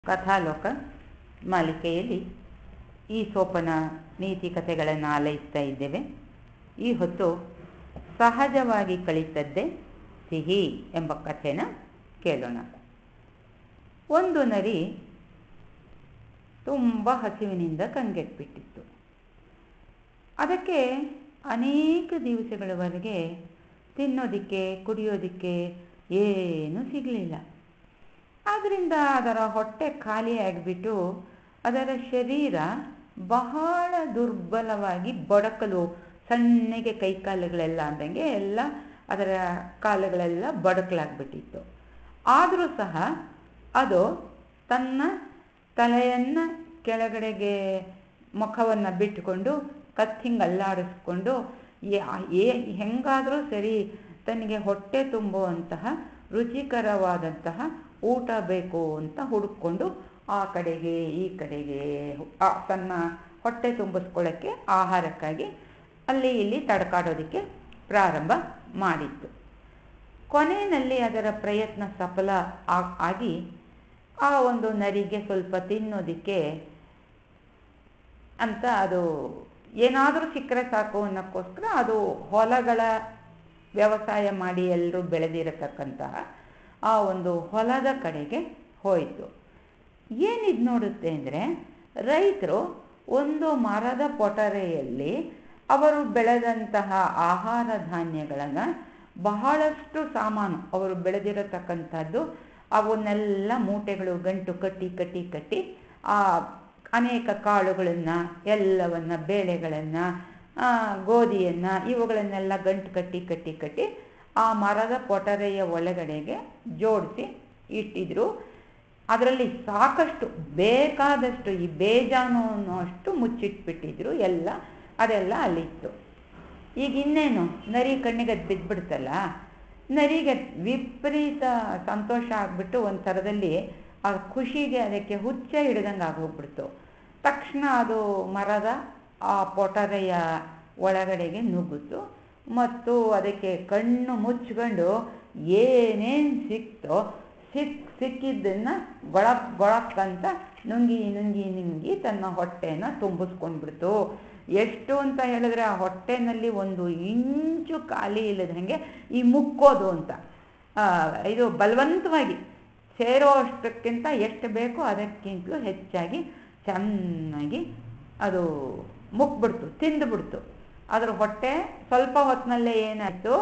ಕಥಾಲೋಕ ಮಾಲಿಕೆಯಲ್ಲಿ ಈ ಸೋಪನ ನೀತಿ ಕಥೆಗಳನ್ನು ಆಲೈಸ್ತಾ ಇದ್ದೇವೆ ಈ ಹೊತ್ತು ಸಹಜವಾಗಿ ಕಳಿತದ್ದೇ ಸಿಹಿ ಎಂಬ ಕಥೆನ ಕೇಳೋಣ ಒಂದು ನರಿ ತುಂಬ ಹಸಿವಿನಿಂದ ಕಂಗೆಟ್ಬಿಟ್ಟಿತ್ತು ಅದಕ್ಕೆ ಅನೇಕ ದಿವಸಗಳವರೆಗೆ ತಿನ್ನೋದಕ್ಕೆ ಕುಡಿಯೋದಕ್ಕೆ ಏನೂ ಸಿಗಲಿಲ್ಲ ಆದ್ದರಿಂದ ಅದರ ಹೊಟ್ಟೆ ಖಾಲಿ ಆಗಿಬಿಟ್ಟು ಅದರ ಶರೀರ ಬಹಳ ದುರ್ಬಲವಾಗಿ ಬಡಕಲು ಸಣ್ಣಗೆ ಕೈಕಾಲುಗಳೆಲ್ಲ ಅಂದಂಗೆ ಎಲ್ಲ ಅದರ ಕಾಲುಗಳೆಲ್ಲ ಬಡಕಲಾಗ್ಬಿಟ್ಟಿತ್ತು ಆದರೂ ಸಹ ಅದು ತನ್ನ ತಲೆಯನ್ನು ಕೆಳಗಡೆಗೆ ಮುಖವನ್ನು ಬಿಟ್ಟುಕೊಂಡು ಕತ್ತಿಂಗ್ ಅಲ್ಲಾಡಿಸ್ಕೊಂಡು ಏ ಹೆಂಗಾದರೂ ಸರಿ ತನಗೆ ಹೊಟ್ಟೆ ತುಂಬುವಂತಹ ರುಚಿಕರವಾದಂತಹ ಊಟ ಬೇಕು ಅಂತ ಹುಡುಕೊಂಡು ಆ ಕಡೆಗೆ ಈ ಕಡೆಗೆ ತನ್ನ ಹೊಟ್ಟೆ ತುಂಬಿಸ್ಕೊಳ್ಳೋಕ್ಕೆ ಆಹಾರಕ್ಕಾಗಿ ಅಲ್ಲಿ ಇಲ್ಲಿ ತಡ್ಕಾಡೋದಕ್ಕೆ ಪ್ರಾರಂಭ ಮಾಡಿತ್ತು ಕೊನೆಯಲ್ಲಿ ಅದರ ಪ್ರಯತ್ನ ಸಫಲ ಆಗಿ ಆ ಒಂದು ನರಿಗೆ ಸ್ವಲ್ಪ ತಿನ್ನೋದಕ್ಕೆ ಅಂತ ಅದು ಏನಾದರೂ ಸಿಕ್ಕರೆ ಸಾಕು ಅನ್ನೋಕ್ಕೋಸ್ಕರ ಅದು ಹೊಲಗಳ ವ್ಯವಸಾಯ ಮಾಡಿ ಎಲ್ಲರೂ ಬೆಳೆದಿರತಕ್ಕಂತಹ ಆ ಒಂದು ಹೊಲದ ಕಡೆಗೆ ಹೋಯಿತು ಏನಿದು ನೋಡುತ್ತೆ ಅಂದರೆ ರೈತರು ಒಂದು ಮರದ ಪೊಟರೆಯಲ್ಲಿ ಅವರು ಬೆಳೆದಂತಹ ಆಹಾರ ಧಾನ್ಯಗಳನ್ನು ಬಹಳಷ್ಟು ಸಾಮಾನು ಅವರು ಬೆಳೆದಿರತಕ್ಕಂಥದ್ದು ಅವನ್ನೆಲ್ಲ ಮೂಟೆಗಳು ಗಂಟು ಕಟ್ಟಿ ಕಟ್ಟಿ ಕಟ್ಟಿ ಆ ಅನೇಕ ಕಾಳುಗಳನ್ನು ಎಲ್ಲವನ್ನು ಬೇಳೆಗಳನ್ನು ಗೋಧಿಯನ್ನು ಇವುಗಳನ್ನೆಲ್ಲ ಗಂಟು ಕಟ್ಟಿ ಕಟ್ಟಿ ಕಟ್ಟಿ ಆ ಮರದ ಪೊಟರೆಯ ಒಳಗಡೆಗೆ ಜೋಡಿಸಿ ಇಟ್ಟಿದ್ರು ಅದರಲ್ಲಿ ಸಾಕಷ್ಟು ಬೇಕಾದಷ್ಟು ಈ ಬೇಜಾನು ಅನ್ನೋಷ್ಟು ಮುಚ್ಚಿಟ್ಬಿಟ್ಟಿದ್ರು ಎಲ್ಲ ಅದೆಲ್ಲ ಅಲ್ಲಿತ್ತು ಈಗ ಇನ್ನೇನು ನರಿ ಕಣ್ಣಿಗೆ ಅದು ಬಿದ್ದುಬಿಡ್ತಲ್ಲ ನರಿಗೆ ವಿಪರೀತ ಸಂತೋಷ ಆಗಿಬಿಟ್ಟು ಒಂದು ಥರದಲ್ಲಿ ಆ ಖುಷಿಗೆ ಅದಕ್ಕೆ ಹುಚ್ಚ ಹಿಡ್ದಂಗೆ ಆಗೋಗ್ಬಿಡ್ತು ತಕ್ಷಣ ಅದು ಮರದ ಆ ಪೊಟರೆಯ ಒಳಗಡೆಗೆ ನುಗ್ಗಿತು ಮತ್ತು ಅದಕ್ಕೆ ಕಣ್ಣು ಮುಚ್ಕೊಂಡು ಏನೇನು ಸಿಕ್ತೋ ಸಿಕ್ ಸಿಕ್ಕಿದ್ದನ್ನು ಗೊಳಕ್ ಗೊಳಕ್ ಅಂತ ನುಂಗಿ ನುಂಗಿ ನುಂಗಿ ತನ್ನ ಹೊಟ್ಟೆನ ತುಂಬಿಸ್ಕೊಂಡ್ಬಿಡ್ತು ಎಷ್ಟು ಅಂತ ಹೇಳಿದ್ರೆ ಆ ಹೊಟ್ಟೆನಲ್ಲಿ ಒಂದು ಇಂಚು ಖಾಲಿ ಇಲ್ಲದಂಗೆ ಈ ಮುಕ್ಕೋದು ಅಂತ ಇದು ಬಲವಂತವಾಗಿ ಸೇರೋ ಅಷ್ಟಕ್ಕಿಂತ ಎಷ್ಟು ಬೇಕೋ ಅದಕ್ಕಿಂತಲೂ ಹೆಚ್ಚಾಗಿ ಚೆನ್ನಾಗಿ ಅದು ಮುಕ್ಬಿಡ್ತು ತಿಂದುಬಿಡ್ತು ಅದ್ರ ಹೊಟ್ಟೆ ಸ್ವಲ್ಪ ಹೊತ್ತಿನಲ್ಲೇ ಏನಾಯಿತು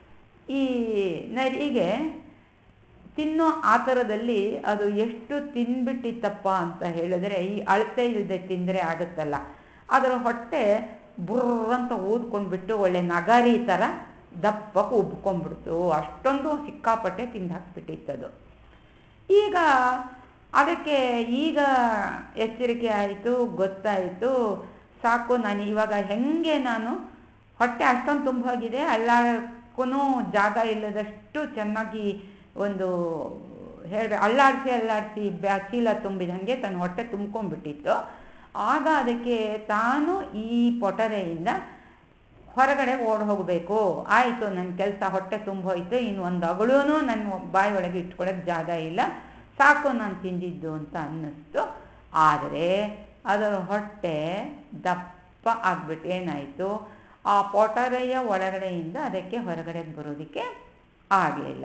ಈ ನರಿಗೆ ತಿನ್ನೋ ಆತರದಲ್ಲಿ ಅದು ಎಷ್ಟು ತಿನ್ಬಿಟ್ಟಿತ್ತಪ್ಪ ಅಂತ ಹೇಳಿದ್ರೆ ಈ ಅಳತೆ ಇಲ್ಲದೆ ತಿಂದರೆ ಆಗುತ್ತಲ್ಲ ಅದರ ಹೊಟ್ಟೆ ಬುರ್ರಂತ ಊದ್ಕೊಂಡ್ಬಿಟ್ಟು ಒಳ್ಳೆ ನಗಾರಿ ಥರ ದಪ್ಪಕ್ಕೆ ಉಬ್ಕೊಂಡ್ಬಿಡ್ತು ಅಷ್ಟೊಂದು ಸಿಕ್ಕಾಪಟ್ಟೆ ತಿಂದು ಹಾಕ್ಬಿಟ್ಟಿತ್ತದು ಈಗ ಅದಕ್ಕೆ ಈಗ ಎಚ್ಚರಿಕೆ ಆಯಿತು ಗೊತ್ತಾಯಿತು ಸಾಕು ನಾನು ಇವಾಗ ಹೆಂಗೆ ನಾನು ಹೊಟ್ಟೆ ಅಷ್ಟೊಂದು ತುಂಬ ಹೋಗಿದೆ ಅಲ್ಲಾಡಕ್ಕೂ ಜಾಗ ಇಲ್ಲದಷ್ಟು ಚೆನ್ನಾಗಿ ಒಂದು ಹೇಳಿ ಅಲ್ಲಾಡಿಸಿ ಅಲ್ಲಾಡಿಸಿ ಬ್ಯಾ ಚೀಲ ತುಂಬಿದಂಗೆ ತನ್ನ ಹೊಟ್ಟೆ ತುಂಬ್ಕೊಂಡ್ಬಿಟ್ಟಿತ್ತು ಆಗ ಅದಕ್ಕೆ ತಾನು ಈ ಪೊಟರೆಯಿಂದ ಹೊರಗಡೆ ಓಡಿ ಹೋಗಬೇಕು ಆಯಿತು ನನ್ನ ಕೆಲಸ ಹೊಟ್ಟೆ ತುಂಬೋಯ್ತು ಇನ್ನು ಒಂದು ಅಗಳೂ ನನ್ನ ಬಾಯಿ ಒಳಗೆ ಇಟ್ಕೊಳ್ಳೋಕೆ ಜಾಗ ಇಲ್ಲ ಸಾಕು ನಾನು ತಿಂದಿದ್ದು ಅಂತ ಅನ್ನಿಸ್ತು ಆದರೆ ಅದರ ಹೊಟ್ಟೆ ದಪ್ಪ ಆಗ್ಬಿಟ್ಟು ಏನಾಯಿತು ಆ ಪೊಟರೆಯ ಒಳಗಡೆಯಿಂದ ಅದಕ್ಕೆ ಹೊರಗಡೆ ಬರೋದಕ್ಕೆ ಆಗಲಿಲ್ಲ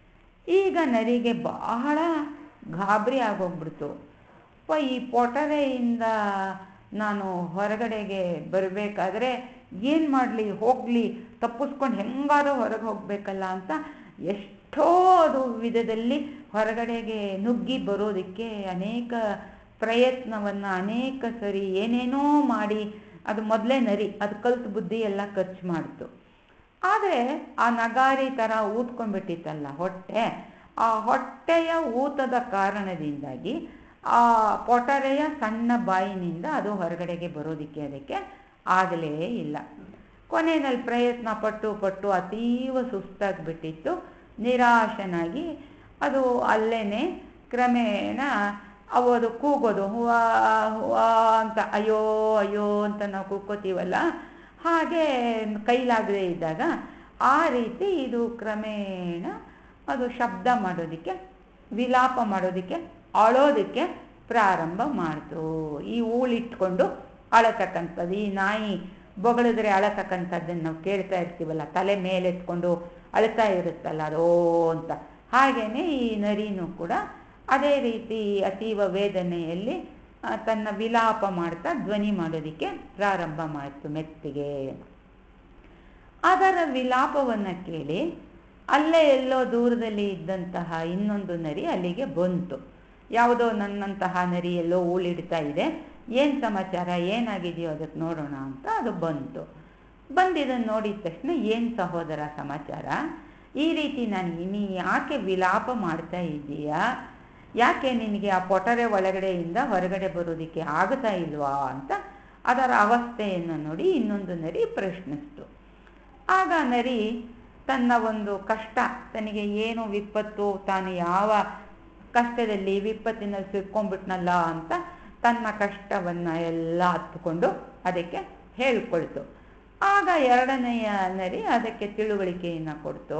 ಈಗ ನರಿಗೆ ಬಹಳ ಗಾಬರಿ ಆಗೋಗ್ಬಿಡ್ತು ಪ ಈ ಪೊಟರೆಯಿಂದ ನಾನು ಹೊರಗಡೆಗೆ ಬರಬೇಕಾದ್ರೆ ಏನು ಮಾಡಲಿ ಹೋಗಲಿ ತಪ್ಪಿಸ್ಕೊಂಡು ಹೆಂಗಾದ್ರೂ ಹೊರಗೆ ಹೋಗಬೇಕಲ್ಲ ಅಂತ ಎಷ್ಟೋ ಅದು ವಿಧದಲ್ಲಿ ಹೊರಗಡೆಗೆ ನುಗ್ಗಿ ಬರೋದಕ್ಕೆ ಅನೇಕ ಪ್ರಯತ್ನವನ್ನು ಅನೇಕ ಸರಿ ಏನೇನೋ ಮಾಡಿ ಅದು ಮೊದಲೇ ನರಿ ಅದು ಕಲ್ತು ಬುದ್ಧಿ ಎಲ್ಲ ಖರ್ಚು ಮಾಡಿತು ಆದರೆ ಆ ನಗಾರಿ ಥರ ಊದ್ಕೊಂಡ್ಬಿಟ್ಟಿತ್ತಲ್ಲ ಹೊಟ್ಟೆ ಆ ಹೊಟ್ಟೆಯ ಊತದ ಕಾರಣದಿಂದಾಗಿ ಆ ಪೊಟರೆಯ ಸಣ್ಣ ಬಾಯಿನಿಂದ ಅದು ಹೊರಗಡೆಗೆ ಬರೋದಕ್ಕೆ ಅದಕ್ಕೆ ಆಗಲೇ ಇಲ್ಲ ಕೊನೆಯಲ್ಲಿ ಪ್ರಯತ್ನ ಪಟ್ಟು ಪಟ್ಟು ಅತೀವ ಸುಸ್ತಾಗಿಬಿಟ್ಟಿತ್ತು ನಿರಾಶನಾಗಿ ಅದು ಅಲ್ಲೇ ಕ್ರಮೇಣ ಅವು ಅದು ಕೂಗೋದು ಹೂವಾ ಹೂವಾ ಅಂತ ಅಯ್ಯೋ ಅಯ್ಯೋ ಅಂತ ನಾವು ಕೂಗ್ಕೋತೀವಲ್ಲ ಹಾಗೆ ಕೈಲಾಗದೇ ಇದ್ದಾಗ ಆ ರೀತಿ ಇದು ಕ್ರಮೇಣ ಅದು ಶಬ್ದ ಮಾಡೋದಕ್ಕೆ ವಿಲಾಪ ಮಾಡೋದಕ್ಕೆ ಅಳೋದಕ್ಕೆ ಪ್ರಾರಂಭ ಮಾಡ್ತು ಈ ಊಳಿಟ್ಕೊಂಡು ಅಳತಕ್ಕಂಥದ್ದು ಈ ನಾಯಿ ಬೊಗಳಿದ್ರೆ ಅಳತಕ್ಕಂಥದ್ದನ್ನು ನಾವು ಕೇಳ್ತಾ ಇರ್ತೀವಲ್ಲ ತಲೆ ಮೇಲೆತ್ಕೊಂಡು ಅಳ್ತಾ ಇರುತ್ತಲ್ಲ ಅದೋ ಅಂತ ಹಾಗೇನೆ ಈ ನರಿನೂ ಕೂಡ ಅದೇ ರೀತಿ ಅತೀವ ವೇದನೆಯಲ್ಲಿ ತನ್ನ ವಿಲಾಪ ಮಾಡ್ತಾ ಧ್ವನಿ ಮಾಡೋದಕ್ಕೆ ಪ್ರಾರಂಭ ಮಾಡ್ತು ಮೆತ್ತಿಗೆ ಅದರ ವಿಲಾಪವನ್ನು ಕೇಳಿ ಅಲ್ಲೇ ಎಲ್ಲೋ ದೂರದಲ್ಲಿ ಇದ್ದಂತಹ ಇನ್ನೊಂದು ನರಿ ಅಲ್ಲಿಗೆ ಬಂತು ಯಾವುದೋ ನನ್ನಂತಹ ನರಿ ಎಲ್ಲೋ ಊಳಿಡ್ತಾ ಇದೆ ಏನು ಸಮಾಚಾರ ಏನಾಗಿದೆಯೋ ಅದಕ್ಕೆ ನೋಡೋಣ ಅಂತ ಅದು ಬಂತು ಬಂದಿದ್ದನ್ನು ನೋಡಿದ ತಕ್ಷಣ ಏನು ಸಹೋದರ ಸಮಾಚಾರ ಈ ರೀತಿ ನಾನು ನೀ ಯಾಕೆ ವಿಲಾಪ ಮಾಡ್ತಾ ಇದ್ದೀಯಾ ಯಾಕೆ ನಿನಗೆ ಆ ಪೊಟರೆ ಒಳಗಡೆಯಿಂದ ಹೊರಗಡೆ ಬರೋದಕ್ಕೆ ಆಗ್ತಾ ಇಲ್ವಾ ಅಂತ ಅದರ ಅವಸ್ಥೆಯನ್ನು ನೋಡಿ ಇನ್ನೊಂದು ನರಿ ಪ್ರಶ್ನಿಸ್ತು ಆಗ ನರಿ ತನ್ನ ಒಂದು ಕಷ್ಟ ತನಗೆ ಏನು ವಿಪತ್ತು ತಾನು ಯಾವ ಕಷ್ಟದಲ್ಲಿ ವಿಪತ್ತಿನಲ್ಲಿ ಸಿಕ್ಕೊಂಡ್ಬಿಟ್ನಲ್ಲ ಅಂತ ತನ್ನ ಕಷ್ಟವನ್ನು ಎಲ್ಲ ಹತ್ಕೊಂಡು ಅದಕ್ಕೆ ಹೇಳ್ಕೊಳ್ತು ಆಗ ಎರಡನೆಯ ನರಿ ಅದಕ್ಕೆ ತಿಳುವಳಿಕೆಯನ್ನು ಕೊಡ್ತು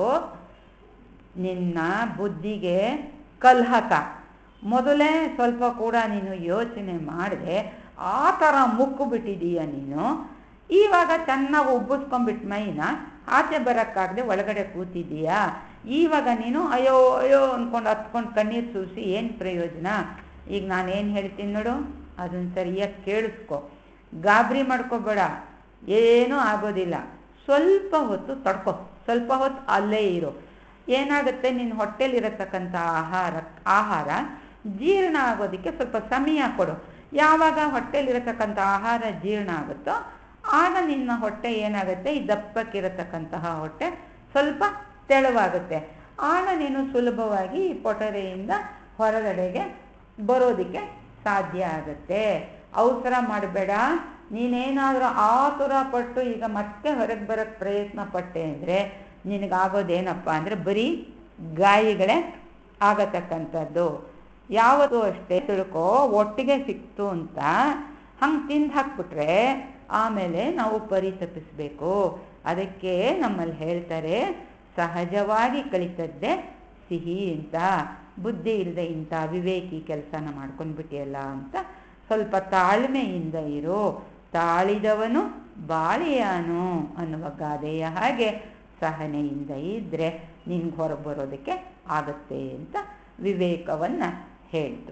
ನಿನ್ನ ಬುದ್ಧಿಗೆ ಕಲ್ಹಕ ಮೊದಲೇ ಸ್ವಲ್ಪ ಕೂಡ ನೀನು ಯೋಚನೆ ಮಾಡದೆ ಆ ಥರ ಮುಕ್ಕು ಬಿಟ್ಟಿದೀಯ ನೀನು ಇವಾಗ ಚೆನ್ನಾಗಿ ಉಬ್ಬಿಸ್ಕೊಂಡ್ಬಿಟ್ಟ ಮೈನ ಆಚೆ ಬರೋಕ್ಕಾಗದೆ ಒಳಗಡೆ ಕೂತಿದ್ದೀಯಾ ಇವಾಗ ನೀನು ಅಯ್ಯೋ ಅಯ್ಯೋ ಅಂದ್ಕೊಂಡು ಹತ್ಕೊಂಡು ಕಣ್ಣೀರು ಸೂಸಿ ಏನು ಪ್ರಯೋಜನ ಈಗ ನಾನೇನು ಹೇಳ್ತೀನಿ ನೋಡು ಅದನ್ನು ಸರಿಯಾಗಿ ಕೇಳಿಸ್ಕೊ ಗಾಬರಿ ಮಾಡ್ಕೋಬೇಡ ಏನೂ ಆಗೋದಿಲ್ಲ ಸ್ವಲ್ಪ ಹೊತ್ತು ತಡ್ಕೊ ಸ್ವಲ್ಪ ಹೊತ್ತು ಅಲ್ಲೇ ಇರು ಏನಾಗುತ್ತೆ ನಿನ್ನ ಹೊಟ್ಟೆಲಿರತಕ್ಕಂಥ ಆಹಾರ ಆಹಾರ ಜೀರ್ಣ ಆಗೋದಕ್ಕೆ ಸ್ವಲ್ಪ ಸಮಯ ಕೊಡು ಯಾವಾಗ ಹೊಟ್ಟೆಲಿರತಕ್ಕಂಥ ಆಹಾರ ಜೀರ್ಣ ಆಗುತ್ತೋ ಆಗ ನಿನ್ನ ಹೊಟ್ಟೆ ಏನಾಗುತ್ತೆ ಈ ದಪ್ಪಕ್ಕಿರತಕ್ಕಂತಹ ಹೊಟ್ಟೆ ಸ್ವಲ್ಪ ತೆಳುವಾಗುತ್ತೆ ಆಗ ನೀನು ಸುಲಭವಾಗಿ ಈ ಪೊಟರೆಯಿಂದ ಹೊರಗಡೆಗೆ ಬರೋದಕ್ಕೆ ಸಾಧ್ಯ ಆಗುತ್ತೆ ಅವಸರ ಮಾಡಬೇಡ ನೀನೇನಾದರೂ ಆತುರ ಪಟ್ಟು ಈಗ ಮತ್ತೆ ಹೊರಗೆ ಬರೋಕ್ಕೆ ಪ್ರಯತ್ನ ಪಟ್ಟೆ ಅಂದರೆ ನಿನಗಾಗೋದೇನಪ್ಪ ಅಂದರೆ ಬರೀ ಗಾಯಗಳೇ ಆಗತಕ್ಕಂಥದ್ದು ಯಾವತ್ತೂ ಅಷ್ಟೇ ತಿಳ್ಕೊ ಒಟ್ಟಿಗೆ ಸಿಕ್ತು ಅಂತ ಹಂಗೆ ತಿಂದು ಹಾಕ್ಬಿಟ್ರೆ ಆಮೇಲೆ ನಾವು ಪರಿತಪಿಸ್ಬೇಕು ಅದಕ್ಕೆ ನಮ್ಮಲ್ಲಿ ಹೇಳ್ತಾರೆ ಸಹಜವಾಗಿ ಕಲಿತದ್ದೇ ಸಿಹಿ ಅಂತ ಬುದ್ಧಿ ಇಲ್ಲದೆ ಇಂಥ ವಿವೇಕಿ ಕೆಲಸನ ಮಾಡ್ಕೊಂಡ್ಬಿಟ್ಟಿಯಲ್ಲ ಅಂತ ಸ್ವಲ್ಪ ತಾಳ್ಮೆಯಿಂದ ಇರು ತಾಳಿದವನು ಬಾಳಿಯಾನು ಅನ್ನುವ ಗಾದೆಯ ಹಾಗೆ ಸಹನೆಯಿಂದ ಇದ್ದರೆ ನಿನ್ಗೆ ಹೊರಗೆ ಬರೋದಕ್ಕೆ ಆಗುತ್ತೆ ಅಂತ ವಿವೇಕವನ್ನು ಹೇಳ್ತು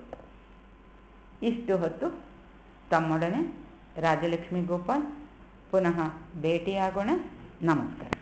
ಇಷ್ಟು ಹೊತ್ತು ತಮ್ಮೊಡನೆ ರಾಜಲಕ್ಷ್ಮಿ ಗೋಪಾಲ್ ಪುನಃ ಭೇಟಿಯಾಗೋಣ ನಮಸ್ಕಾರ